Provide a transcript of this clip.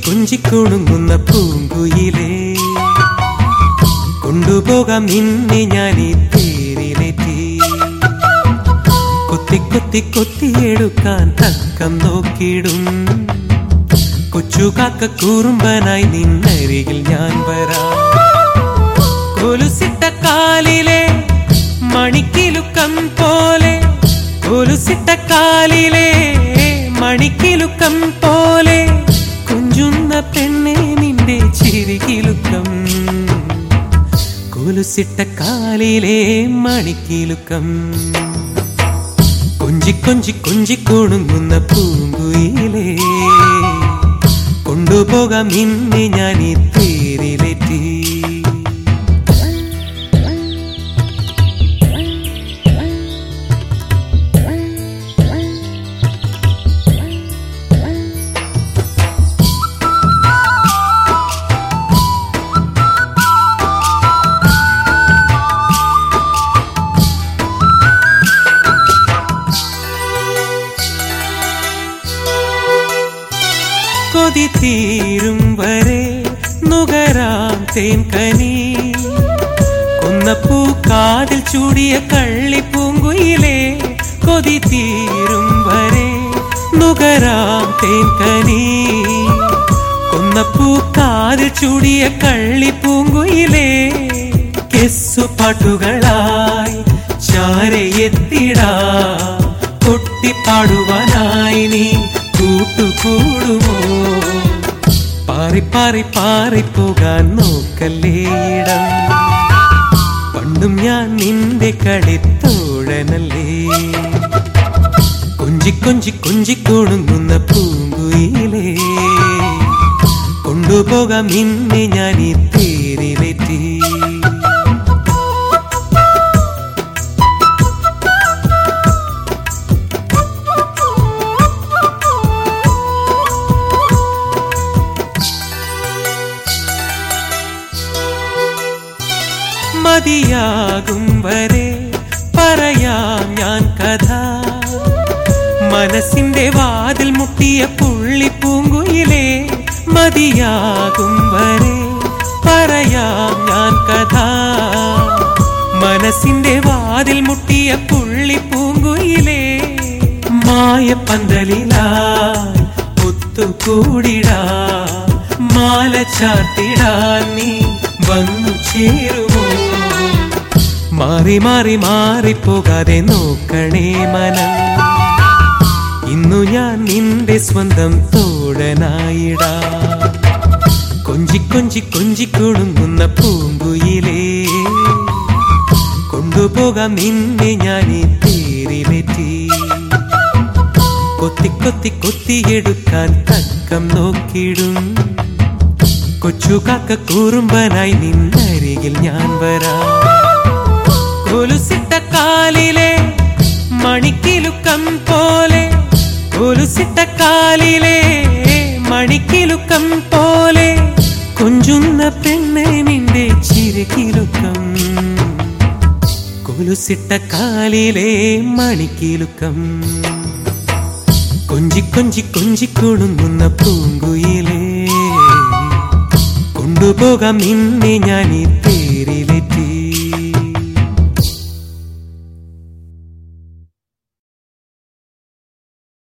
കൊഞ്ചിക്കൊണുങ്ങുന്ന പൂങ്കുയിലേ കൊണ്ടുപോകാം നിന്നെ ഞാൻ ഈ തേരിലെത്തി കൊത്തി കൊത്തി കൊത്തിയെടുക്കാൻ തക്കം നോക്കിയിടും കൊച്ചുകാക്ക കൂറുമ്പനായി നിന്നരികിൽ ഞാൻ വരാം കൊലുസിട്ട കാലിലെ മണിക്കിലുക്കം പോലെ കൊലുസിട്ട കാലിലെ മണിക്കിലുക്കം പോലെ കുഞ്ചുന്ന പെണ്ണെ നിന്റെ ചിരികിലുക്കം കൊലുസിട്ട കാലിലെ മണിക്കിലുക്കം കൊഞ്ചി കൊഞ്ചി കൊഞ്ചി കൊണുങ്ങുന്ന പൂങ്കുയിലേ കൊണ്ടുപോകാം നിന്നെ ഞാൻ ഈ തേരിലെത്തി കൊതി തീരും വരെ നുകരാം തേൻകനി കൊന്നപ്പൂ കാതിൽ ചൂടിയ കള്ളിപ്പൂങ്കുയിലേ കൊതി തീരും വരെ നുകരാം തേൻകനി കൊന്നപ്പൂ കാതിൽ ചൂടിയ കള്ളിപ്പൂങ്കുയിലേ കെസ്സു പാട്ടുകളായി ചാരയെത്തിടാ കൊട്ടിപ്പാടുവാനായി നീ കൂട്ടുകൂടുമോ പാറി പാറി പാറിപ്പോകാൻ നോക്കല്ലേ ഇടം പണ്ടും ഞാൻ നിന്റെ കളിത്തോഴനല്ലേ കൊഞ്ചി കൊഞ്ചി കൊഞ്ചി കൊണുങ്ങുന്ന പൂങ്കുയിലേ കൊണ്ടുപോകാം നിന്നെ ഞാൻ ഈ തേരിലെത്തി മതിയാകും വരെ പറയാം ഞാൻ കഥ മനസ്സിന്റെ വാതിൽ മുട്ടിയ പുള്ളിപ്പൂങ്കുയിലേ മതിയാകും വരെ പറയാം ഞാൻ കഥ മനസ്സിന്റെ വാതിൽ മുട്ടിയ പുള്ളിപ്പൂങ്കുയിലേ മായപ്പന്തലിലായി ഒത്തുകൂടിടാ മാല ചാർത്തിടാൻ നീ വന്നു ചേരുമോ മാറി മാറി മാറിപ്പോകാതെ നോക്കണേ മനം ഇന്നു ഞാൻ നിന്റെ സ്വന്തം തോടനായിടാ കൊഞ്ചി കൊഞ്ചി കൊഞ്ചി കൊണുങ്ങുന്ന പൂങ്കുയിലേ കൊണ്ടുപോകാം നിന്നെ ഞാൻ ഈ തേരിലെത്തി കൊത്തി കൊത്തി കൊത്തിയെടുക്കാൻ തക്കം നോക്കിടും കൊച്ചുകാക്ക കൂറുമ്പനായി നിന്നരികിൽ ഞാൻ വരാം കൊലുസിട്ട കാലിലെ മണിക്കിലുക്കം പോലെ കൊലുസിട്ട കാലിലെ മണിക്കിലുക്കം പോലെ കൊഞ്ചുന്ന പെണ്ണെ നിന്റെ ചിരകിലുക്കം കൊലുസിട്ട കാലിലെ മണിക്കിലുക്കം കൊഞ്ചി കൊഞ്ചി കൊഞ്ചി കൊണുങ്ങുന്ന പൂങ്കുയിലേ കൊണ്ടുപോകാം നിന്നെ ഞാൻ ഈ തേരിലെത്തി